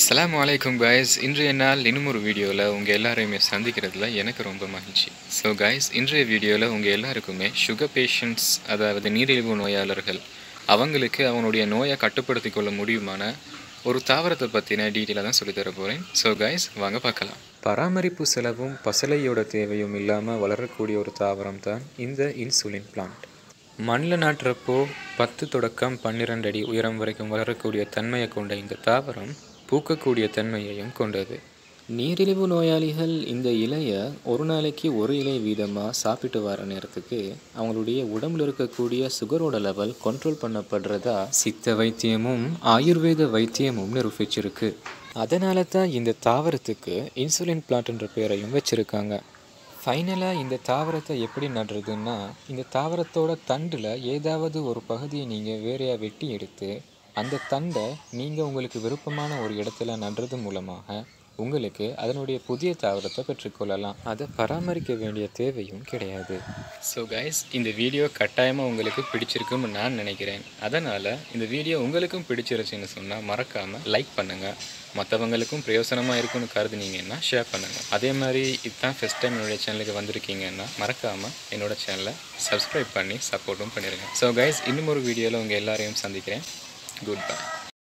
அஸ்ஸலாமு அலைக்கும் guys இன்றைய நாள் இன்னும் ஒரு வீடியோவில் உங்கள் எல்லாரையுமே சந்திக்கிறதுல எனக்கு ரொம்ப மகிழ்ச்சி ஸோ guys இன்றைய வீடியோவில் உங்கள் எல்லாருக்குமே சுகர் பேஷண்ட்ஸ் அதாவது நீரிழிவு நோயாளர்கள் அவங்களுக்கு அவங்களுடைய நோயை கட்டுப்படுத்தி கொள்ள முடியுமான ஒரு தாவரத்தை பற்றின டீட்டெயிலாக தான் சொல்லித் தர போகிறேன் ஸோ guys வாங்க பார்க்கலாம் பராமரிப்பு செலவும் பசலையோட தேவையும் இல்லாமல் வளரக்கூடிய ஒரு தாவரம் தான் இந்த இன்சுலின் பிளான்ட் மண்ணில் நாட்டுறப்போ பத்து தொடக்கம் பன்னிரெண்டு அடி உயரம் வரைக்கும் வளரக்கூடிய தன்மையை கொண்ட இந்த தாவரம் பூக்கக்கூடிய தன்மையையும் கொண்டது நீரிழிவு நோயாளிகள் இந்த இலையை ஒரு நாளைக்கு ஒரு இலை வீதமாக சாப்பிட்டு வர நேரத்துக்கு அவங்களுடைய உடம்புல இருக்கக்கூடிய சுகரோட லெவல் கண்ட்ரோல் பண்ணப்படுறதா சித்த வைத்தியமும் ஆயுர்வேத வைத்தியமும் நிரூபிச்சிருக்கு அதனால தான் இந்த தாவரத்துக்கு இன்சுலின் பிளான்ட்ன்ற பேரையும் வச்சிருக்காங்க ஃபைனலாக இந்த தாவரத்தை எப்படி நடுறதுன்னா இந்த தாவரத்தோட தண்டில் ஏதாவது ஒரு பகுதியை நீங்கள் வேறையாக வெட்டி எடுத்து அந்த தண்டை நீங்கள் உங்களுக்கு விருப்பமான ஒரு இடத்துல நடுறது மூலமாக உங்களுக்கு அதனுடைய புதிய தாவரத்தை பெற்றுக்கொள்ளலாம் அதை பராமரிக்க வேண்டிய தேவையும் கிடையாது ஸோ கைஸ் இந்த வீடியோ கட்டாயமாக உங்களுக்கு பிடிச்சிருக்குன்னு நான் நினைக்கிறேன் அதனால் இந்த வீடியோ உங்களுக்கும் பிடிச்சிருச்சுன்னு சொன்னால் மறக்காமல் லைக் பண்ணுங்கள் மற்றவங்களுக்கும் பிரயோசனமாக இருக்கும்னு கருதுனீங்கன்னா ஷேர் பண்ணுங்கள் அதே மாதிரி இதுதான் ஃபஸ்ட் டைம் என்னுடைய சேனலுக்கு வந்திருக்கீங்கன்னா மறக்காமல் என்னோட சேனலை சப்ஸ்கிரைப் பண்ணி சப்போர்ட்டும் பண்ணிடுங்க ஸோ கைஸ் இன்னும் ஒரு வீடியோவில் உங்கள் எல்லாரையும் சந்திக்கிறேன் குட் பை